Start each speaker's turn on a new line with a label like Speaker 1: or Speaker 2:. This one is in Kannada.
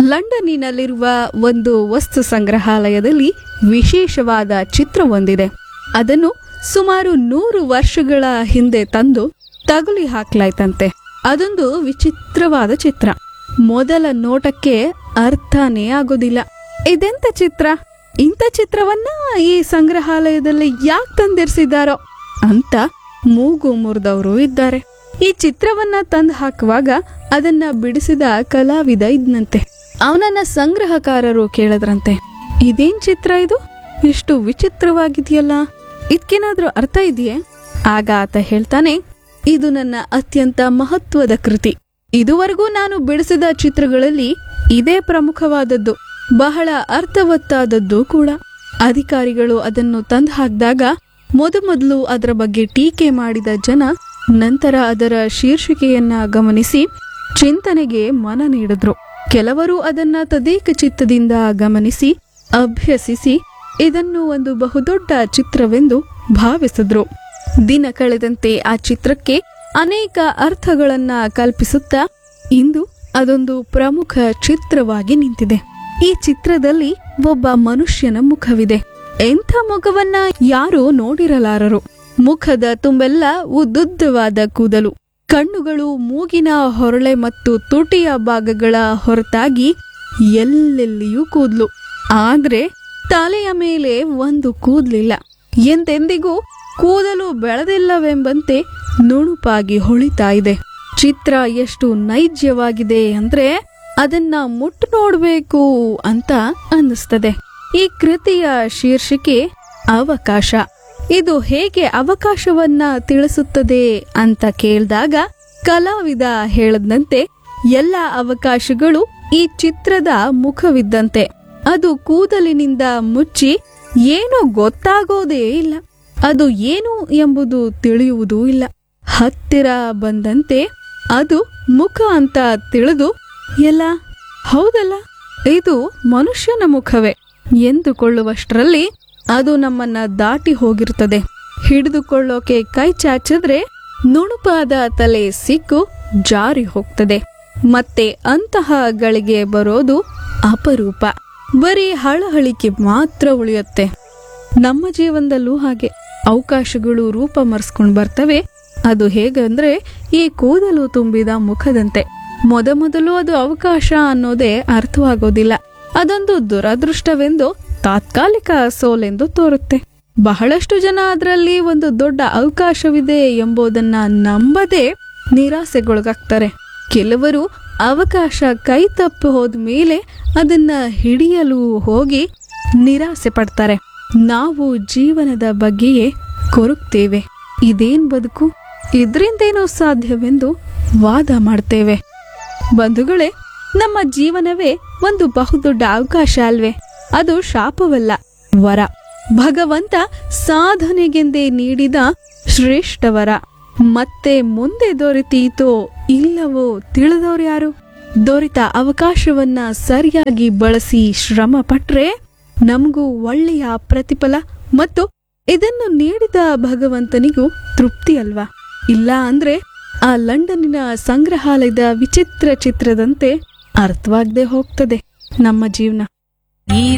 Speaker 1: ಲಂಡನ್ನಿನಲ್ಲಿರುವ ಒಂದು ವಸ್ತು ಸಂಗ್ರಹಾಲಯದಲ್ಲಿ ವಿಶೇಷವಾದ ಚಿತ್ರವೊಂದಿದೆ ಅದನ್ನು ಸುಮಾರು ನೂರು ವರ್ಷಗಳ ಹಿಂದೆ ತಂದು ತಗುಲಿ ಹಾಕ್ಲಾಯ್ತಂತೆ ಅದೊಂದು ವಿಚಿತ್ರವಾದ ಚಿತ್ರ ಮೊದಲ ನೋಟಕ್ಕೆ ಅರ್ಥನೇ ಆಗೋದಿಲ್ಲ ಇದೆಂತ ಚಿತ್ರ ಇಂಥ ಚಿತ್ರವನ್ನ ಈ ಸಂಗ್ರಹಾಲಯದಲ್ಲಿ ಯಾಕೆ ತಂದಿರಿಸಿದ್ದಾರೋ ಅಂತ ಮೂಗು ಮುರಿದವರು ಇದ್ದಾರೆ ಈ ಚಿತ್ರವನ್ನ ತಂದು ಹಾಕುವಾಗ ಅದನ್ನ ಬಿಡಿಸಿದ ಕಲಾವಿದ ಇದ್ನಂತೆ ಅವನನ್ನ ಸಂಗ್ರಹಕಾರರು ಕೇಳಿದ್ರಂತೆ ಇದೇನ್ ಚಿತ್ರ ಇದು ಇಷ್ಟು ವಿಚಿತ್ರವಾಗಿದೆಯಲ್ಲ ಇದಕ್ಕೇನಾದ್ರೂ ಅರ್ಥ ಇದೆಯೇ ಆಗ ಆತ ಹೇಳ್ತಾನೆ ಇದು ನನ್ನ ಅತ್ಯಂತ ಮಹತ್ವದ ಕೃತಿ ಇದುವರೆಗೂ ನಾನು ಬಿಡಿಸಿದ ಚಿತ್ರಗಳಲ್ಲಿ ಇದೇ ಪ್ರಮುಖವಾದದ್ದು ಬಹಳ ಅರ್ಥವತ್ತಾದದ್ದು ಕೂಡ ಅಧಿಕಾರಿಗಳು ಅದನ್ನು ತಂದು ಹಾಕಿದಾಗ ಮೊದಮೊದಲು ಅದರ ಬಗ್ಗೆ ಟೀಕೆ ಮಾಡಿದ ಜನ ನಂತರ ಅದರ ಶೀರ್ಷಿಕೆಯನ್ನ ಗಮನಿಸಿ ಚಿಂತನೆಗೆ ಮನ ನೀಡಿದ್ರು ಕೆಲವರು ಅದನ್ನ ತದೇಕ ಚಿತ್ತದಿಂದ ಗಮನಿಸಿ ಅಭ್ಯಸಿಸಿ ಇದನ್ನು ಒಂದು ಬಹುದೊಡ್ಡ ಚಿತ್ರವೆಂದು ಭಾವಿಸಿದ್ರು ದಿನ ಕಳೆದಂತೆ ಆ ಚಿತ್ರಕ್ಕೆ ಅನೇಕ ಅರ್ಥಗಳನ್ನ ಕಲ್ಪಿಸುತ್ತಾ ಇಂದು ಅದೊಂದು ಪ್ರಮುಖ ಚಿತ್ರವಾಗಿ ನಿಂತಿದೆ ಈ ಚಿತ್ರದಲ್ಲಿ ಒಬ್ಬ ಮನುಷ್ಯನ ಮುಖವಿದೆ ಎಂಥ ಮುಖವನ್ನ ಯಾರೂ ನೋಡಿರಲಾರರು ಮುಖದ ತುಂಬೆಲ್ಲ ಉದ್ದುದ್ದವಾದ ಕೂದಲು ಕಣ್ಣುಗಳು ಮೂಗಿನ ಹೊರಳೆ ಮತ್ತು ತುಟಿಯ ಭಾಗಗಳ ಹೊರತಾಗಿ ಎಲ್ಲೆಲ್ಲಿಯೂ ಕೂದ್ಲು ಆದ್ರೆ ತಲೆಯ ಮೇಲೆ ಒಂದು ಕೂದ್ಲಿಲ್ಲ ಎಂದೆಂದಿಗೂ ಕೂದಲು ಬೆಳೆದಿಲ್ಲವೆಂಬಂತೆ ನುಣುಪಾಗಿ ಹೊಳಿತಾ ಇದೆ ಚಿತ್ರ ಎಷ್ಟು ನೈಜ್ಯವಾಗಿದೆ ಅಂದ್ರೆ ಅದನ್ನ ಮುಟ್ಟು ನೋಡ್ಬೇಕು ಅಂತ ಅನ್ನಿಸ್ತದೆ ಈ ಕೃತಿಯ ಶೀರ್ಷಿಕೆ ಅವಕಾಶ ಇದು ಹೇಗೆ ಅವಕಾಶವನ್ನ ತಿಳಿಸುತ್ತದೆ ಅಂತ ಕೇಳಿದಾಗ ಕಲಾವಿದ ಹೇಳದಂತೆ ಎಲ್ಲ ಅವಕಾಶಗಳು ಈ ಚಿತ್ರದ ಮುಖವಿದ್ದಂತೆ ಅದು ಕೂದಲಿನಿಂದ ಮುಚ್ಚಿ ಏನೂ ಗೊತ್ತಾಗೋದೇ ಇಲ್ಲ ಅದು ಏನು ಎಂಬುದು ತಿಳಿಯುವುದೂ ಇಲ್ಲ ಹತ್ತಿರ ಬಂದಂತೆ ಅದು ಮುಖ ಅಂತ ತಿಳಿದು ಎಲ್ಲ ಹೌದಲ್ಲ ಇದು ಮನುಷ್ಯನ ಮುಖವೇ ಎಂದುಕೊಳ್ಳುವಷ್ಟರಲ್ಲಿ ಅದು ನಮ್ಮನ್ನ ದಾಟಿ ಹೋಗಿರ್ತದೆ ಹಿಡಿದುಕೊಳ್ಳೋಕೆ ಕೈ ಚಾಚಿದ್ರೆ ನುಣುಪಾದ ತಲೆ ಸಿಕ್ಕು ಜಾರಿ ಹೋಗ್ತದೆ ಮತ್ತೆ ಅಂತಹ ಗಳಿಗೆ ಬರೋದು ಅಪರೂಪ ಬರೀ ಹಳಹಳಿಕೆ ಮಾತ್ರ ಉಳಿಯುತ್ತೆ ನಮ್ಮ ಜೀವನದಲ್ಲೂ ಹಾಗೆ ಅವಕಾಶಗಳು ರೂಪ ಮರೆಸ್ಕೊಂಡು ಬರ್ತವೆ ಅದು ಹೇಗಂದ್ರೆ ಈ ಕೂದಲು ತುಂಬಿದ ಮುಖದಂತೆ ಮೊದಮೊದಲು ಅದು ಅವಕಾಶ ಅನ್ನೋದೇ ಅರ್ಥವಾಗೋದಿಲ್ಲ ಅದೊಂದು ದುರದೃಷ್ಟವೆಂದು ತಾತ್ಕಾಲಿಕ ಸೋಲೆಂದು ತೋರುತ್ತೆ ಬಹಳಷ್ಟು ಜನ ಅದರಲ್ಲಿ ಒಂದು ದೊಡ್ಡ ಅವಕಾಶವಿದೆ ಎಂಬುದನ್ನ ನಂಬದೆ ನಿರಾಸೆಗೊಳಗಾಗ್ತಾರೆ ಕೆಲವರು ಅವಕಾಶ ಕೈ ತಪ್ಪಿ ಹೋದ್ಮೇಲೆ ಅದನ್ನ ಹಿಡಿಯಲು ಹೋಗಿ ನಿರಾಸೆ ಪಡ್ತಾರೆ ನಾವು ಜೀವನದ ಬಗ್ಗೆಯೇ ಕೊರಗ್ತೇವೆ ಇದೇನ್ ಬದುಕು ಇದ್ರಿಂದೇನೋ ಸಾಧ್ಯವೆಂದು ವಾದ ಮಾಡ್ತೇವೆ ಬಂಧುಗಳೇ ನಮ್ಮ ಜೀವನವೇ ಒಂದು ಬಹುದೊಡ್ಡ ಅವಕಾಶ ಅಲ್ವೇ ಅದು ಶಾಪವಲ್ಲ ವರ ಭಗವಂತ ಸಾಧನೆಗೆಂದೇ ನೀಡಿದ ಶ್ರೇಷ್ಠ ವರ ಮತ್ತೆ ಮುಂದೆ ದೊರೆತೀತೋ ಇಲ್ಲವೋ ತಿಳಿದವ್ರು ಯಾರು ದೊರೆತ ಅವಕಾಶವನ್ನ ಸರಿಯಾಗಿ ಬಳಸಿ ಶ್ರಮ ಪಟ್ರೆ ನಮಗೂ ಒಳ್ಳೆಯ ಪ್ರತಿಫಲ ಮತ್ತು ಇದನ್ನು ನೀಡಿದ ಭಗವಂತನಿಗೂ ತೃಪ್ತಿ ಅಲ್ವಾ ಇಲ್ಲ ಅಂದ್ರೆ ಆ ಲಂಡನ್ನಿನ ಸಂಗ್ರಹಾಲಯದ ವಿಚಿತ್ರ ಚಿತ್ರದಂತೆ ಅರ್ಥವಾಗದೆ ಹೋಗ್ತದೆ ನಮ್ಮ ಜೀವನ
Speaker 2: ಈ